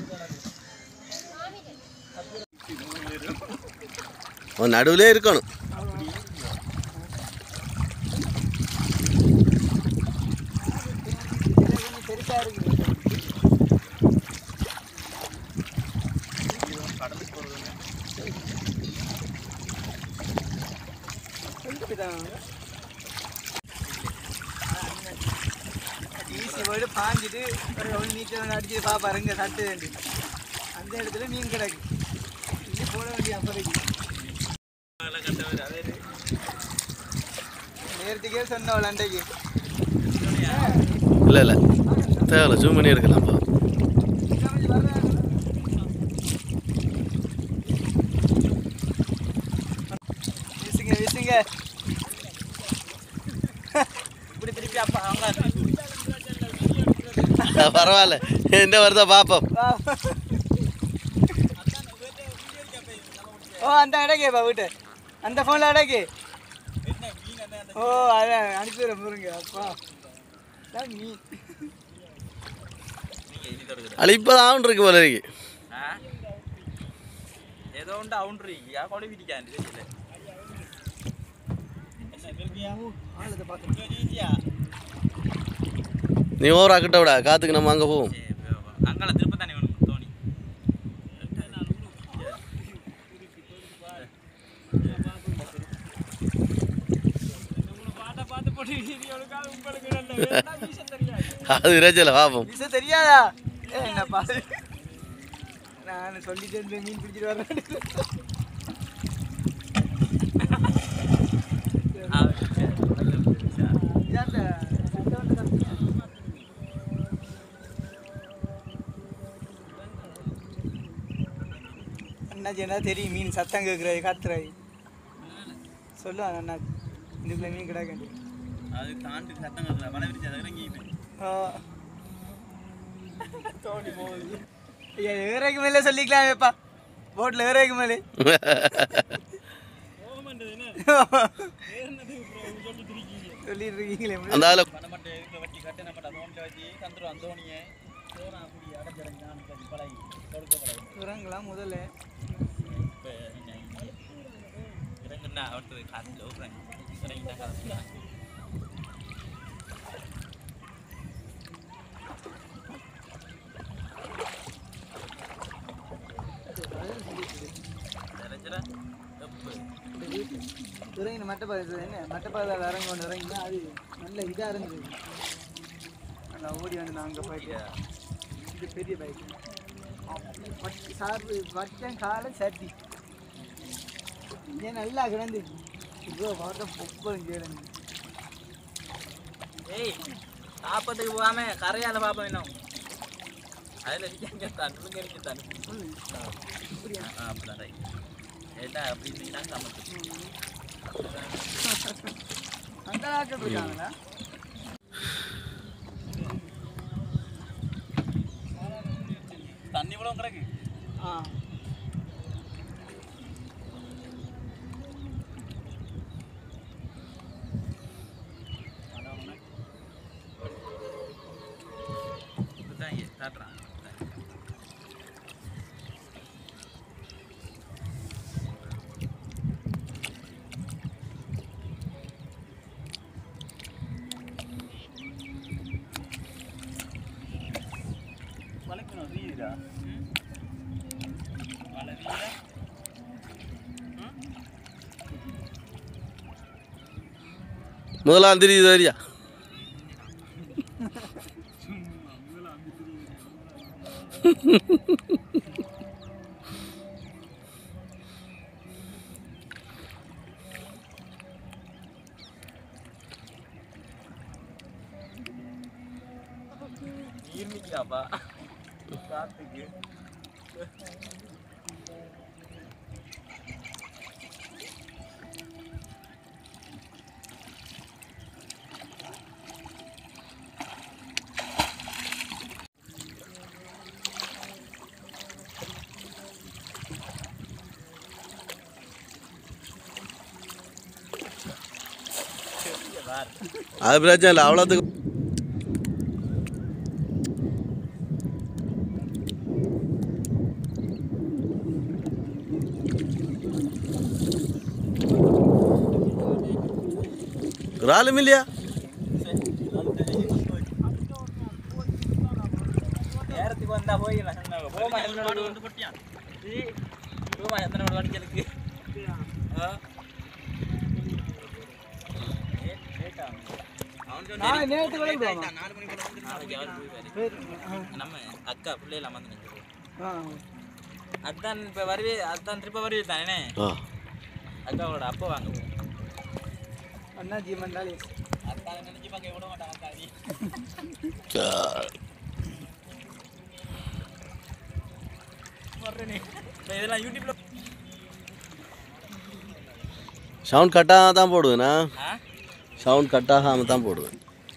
அவன் நடுவுலே இருக்கணும் பெருசா இருக்குது ஈஸி போயிட்டு பாஞ்சிட்டு ஒரு ஒன்று நீச்சல் அடிச்சு பாப்பாரு இங்கே சட்டு வேண்டி அந்த இடத்துல மீன் கிடக்கு இது போட வேண்டிய அப்போதைக்கு நேரத்துக்கே சொன்னவள் அண்டைக்கு இல்லை இல்லை தேவையில்ல ஜூம் பண்ணி எடுக்கலாம் போ வீசுங்க வீசுங்க இப்படி திருப்பி அப்பா அவங்க பரவாயில்ல என்ன வருதா பார்ப்போம் வா. ஓ அந்த அடக்கேப்பா வீட்டு அந்த ஃபோனில் அடக்கு ஓ அதான் அனுப்பிடுறேன் பாருங்க அப்பா அதான் மீன் அழிப்பதான் இருக்கு போல இருக்கு ഏതോ ഉണ്ട് ഔണ്ടറി ആ കൊടി പിടിക്കാൻ ஆளுதை பார்த்து நீ ஓவரா கிட்ட விட காத்துக்கு நம்ம அங்கே போவோம் அங்கே திருப்ப தானே வேணும் தோணி அது இறைச்சல பார்ப்போம் விச தெரியாதா ஏ என்னப்பா நான் சொல்லிட்டு இருந்தேன் மீன் பிடிச்சிட்டு வரேன் இதாண்ட சத்தம் வந்து தான். அண்ணாச்சி என்ன தெரியும் மீன் சத்தம் கேட்குறது கத்துறது சொல்லுவாங்க அண்ணா இதுக்குள்ள மீன் கிடக்கு அது தாண்டி சத்தம் கேட்கல வலை விரிச்சு அதை இறங்கி தோணி போகுது ஐயா ஏறைக்கு மேலே சொல்லிக்கலாமேப்பா போட்டில் ஏறைக்கு மேலே சொல்லிட்டு இருக்கீங்களே அந்த ஆளு பண்ண மட்டும் இதுக்கு வட்டி கட்டு நம்ம தோண்டில் வச்சு தந்துடும் அந்த தோணியை சோனா அப்படி அடைஞ்சிறங்கி நான் பழகி கொடுக்க பழகி உரங்களாம் முதல்ல இப்போ இறங்குன்னா அடுத்தது காற்றில் விட்றேன் இறங்கிட்டா காற்று இறஞ்சிடா தப்பு இறங்கி மட்டப்பாதை என்ன மட்டப்பாதையில் இறங்க ஒன்று இறங்கினா அது நல்ல இதாக இருந்தது நல்லா ஓடி வந்து நான் அங்கே போயிட்டு இது பெரிய பைக் சார் வச்சேன் காலை சட்டி ஏன் நல்லா கிடந்து இவ்வளோ பார்த்த பொப்பம் கிடந்து ஏய் சாப்பத்துக்கு போகாம கரையால பாப்போம் இன்னும் அதில் நிற்கத்தான் நுழுங்க நிற்கத்தான் ஆ அப்படிதான் ரைட் ஏட்டா அப்படின்னு நாங்கள் சமத்து அந்த நாட்டில் போயிட்டாங்களா தண்ணி கூட கிடக்கு ஆ இதுதான் இங்கே காட்டுறான் வளைக்கணும் வீரா வலை வீரா முதலாம் தெரியுது வரியா நீர் நிற்கிறாப்பா காத்துக்கு அது பிரச்சனை இல்லை அவ்வளோத்துக்கு ஒரு ஆளும் இல்லையா நேரத்துக்கு வந்தா போயிடலாம் சொன்னாங்க போமா எத்தனை வந்து போட்டியா போமா எத்தனை மணி அடிக்கிறதுக்கு ஆ நான் நேற்று விளையாடுவோம் நாளைக்கு அவர் போய் நம்ம அக்கா பிள்ளைலாம் வந்து நிற்கிறது ஆ அதான் இப்போ வருவே அதான் ட்ரிப்பை வருவே தானே ஆ அக்காவோட அப்பா வாங்க போகும் அண்ணா ஜி மண்டாலே அக்கா நினைச்சு பார்க்க விட மாட்டாங்க அக்கா நீ சா. வர்றேனே இப்போ இதெல்லாம் யூடியூப்ல சவுண்ட் கட்டாக தான் போடுவேண்ணா ஆ சவுண்ட் கட்டாகாமல் தான் போடுவேன்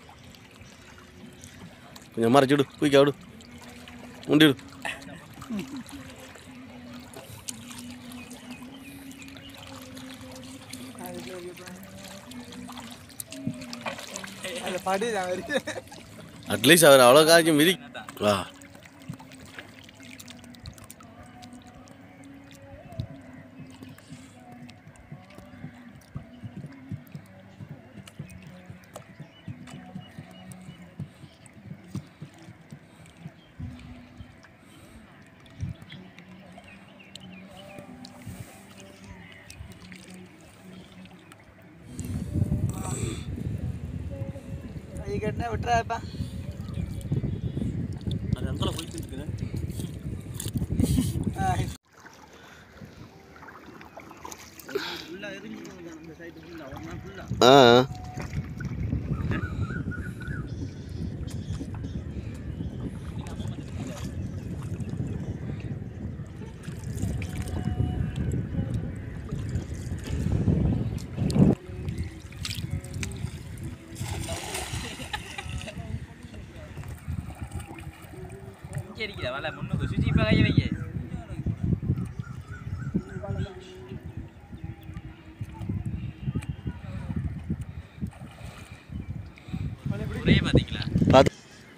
கொஞ்சம் மறைச்சிடு குயிக்கா விடு உண்டிடு அதில் படுதான் வருது அட்லீஸ்ட் அவர் அவ்வளோ காய்ச்சி மிதி வா கை கட்டினா விட்டுறாப்பா அது அங்கே போயிட்டு இருக்குது ஃபுல்லாக எரிஞ்சு அந்த சைடு ஃபுல்லாக ஒரு நாள் ஃபுல்லாக ஆ இங்கே அடிக்கிறா வலை முன்னுக்கு சுற்றி இப்போ கையை வைக்க ஒரே பார்த்தீங்களா பார்த்து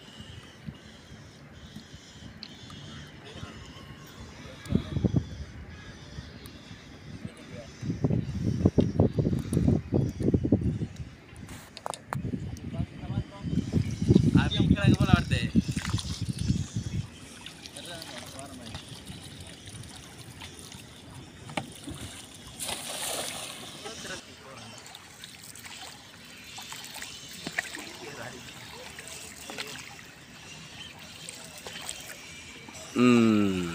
அப்படிங்கிறது போல வருது ம்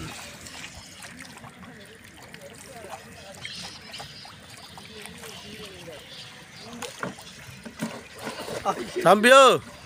தம்பியோ